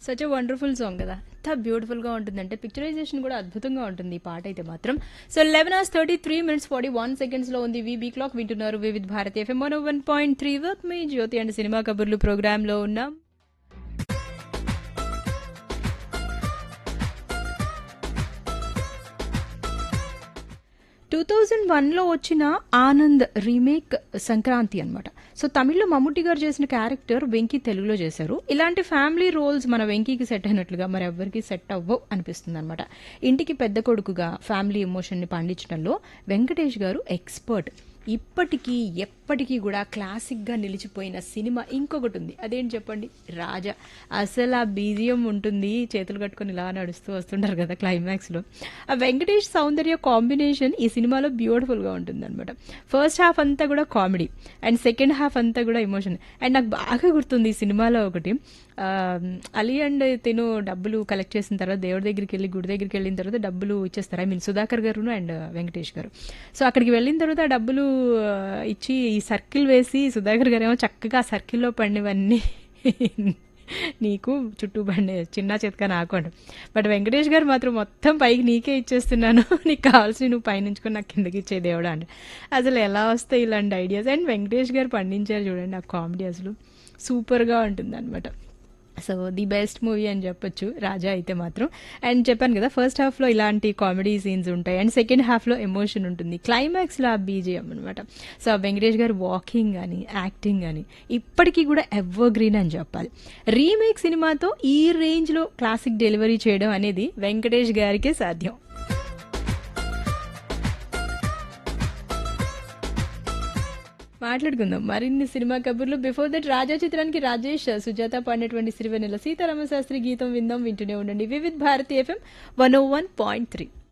such a wonderful song కదా ఎంత బ్యూటిఫుల్గా ఉంటుందంటే పిక్చరైజేషన్ కూడా అద్భుతంగా ఉంటుంది ఈ పాట అయితే మాత్రం so eleven hours thirty three minutes forty one సెకండ్స్లో ఉంది వీబీ క్లాక్ వింటున్నారు Vividh Bharati FM one one point three వర్క్ మీ జ్యోతి అండ్ సినిమా కబుర్లు ప్రోగ్రాంలో ఉన్నాం టూ థౌజండ్ వన్లో వచ్చిన ఆనంద్ రీమేక్ సంక్రాంతి అనమాట సో తమిళ్లో మమ్ముట్టి గారు చేసిన క్యారెక్టర్ వెంకీ తెలుగులో చేశారు ఇలాంటి ఫ్యామిలీ రోల్స్ మన వెంకీకి సెట్ అయినట్లుగా మరి ఎవ్వరికి సెట్ అవ్వవు అనిపిస్తుంది అనమాట ఇంటికి పెద్ద కొడుకుగా ఫ్యామిలీ ఎమోషన్ని పండించడంలో వెంకటేష్ గారు ఎక్స్పర్ట్ ఇప్పటికీ ఎప్పటికీ కూడా క్లాసిక్గా నిలిచిపోయిన సినిమా ఇంకొకటి ఉంది అదేంటి చెప్పండి రాజా అసలు ఆ బీజియం ఉంటుంది చేతులు కట్టుకొని ఇలా నడుస్తూ వస్తుంటారు కదా క్లైమాక్స్లో ఆ వెంకటేష్ సౌందర్య కాంబినేషన్ ఈ సినిమాలో బ్యూటిఫుల్గా ఉంటుంది అనమాట ఫస్ట్ హాఫ్ అంతా కూడా కామెడీ అండ్ సెకండ్ హాఫ్ అంతా కూడా ఎమోషన్ అండ్ నాకు బాగా గుర్తుంది ఈ సినిమాలో ఒకటి ఆ, అలీ అండ్ తిను డబ్బులు కలెక్ట్ చేసిన తర్వాత దేవుడి దగ్గరికి వెళ్ళి గుడి దగ్గరికి వెళ్ళిన తర్వాత డబ్బులు ఇచ్చేస్తారు ఐ మీన్ సుధాకర్ గారు అండ్ వెంకటేష్ గారు సో అక్కడికి వెళ్ళిన తర్వాత ఆ డబ్బులు ఆ, ఇచ్చి ఈ సర్కిల్ వేసి సుధాకర్ గారు ఏమో చక్కగా ఆ సర్కిల్లో పడినవన్నీ నీకు చుట్టూ పడిన చిన్న చితక నాకు అంట బట్ వెంకటేష్ గారు మాత్రం మొత్తం పైకి నీకే ఇచ్చేస్తున్నాను నీకు కావాల్సి నువ్వు పైనుంచుకొని నాకు కిందకి ఇచ్చే దేవుడా అంట అసలు ఎలా వస్తాయి ఇలాంటి ఐడియాస్ అండ్ వెంకటేష్ గారు పండించారు చూడండి ఆ కామెడీ అసలు సూపర్గా ఉంటుంది అనమాట సో ది బెస్ట్ మూవీ అని చెప్పొచ్చు రాజా అయితే మాత్రం అండ్ చెప్పాను కదా ఫస్ట్ హాఫ్లో ఇలాంటి కామెడీ సీన్స్ ఉంటాయి అండ్ సెకండ్ హాఫ్లో ఎమోషన్ ఉంటుంది క్లైమాక్స్లో ఆ బీజిఎం అనమాట సో ఆ వెంకటేష్ గారు వాకింగ్ కానీ యాక్టింగ్ కానీ ఇప్పటికీ కూడా ఎవర్ గ్రీన్ అని చెప్పాలి రీమేక్ సినిమాతో ఈ రేంజ్లో క్లాసిక్ డెలివరీ చేయడం అనేది వెంకటేష్ గారికే సాధ్యం మాట్లాడుకుందాం మరిన్ని సినిమా కబుర్లు బిఫోర్ దట్ రాజా చిత్రానికి రాజేష్ సుజాత పాడినటువంటి సిరివెన్నెల సీతారామ శాస్త్రి గీతం విందాం వింటూనే ఉండండి Vividh Bharati FM one O one point three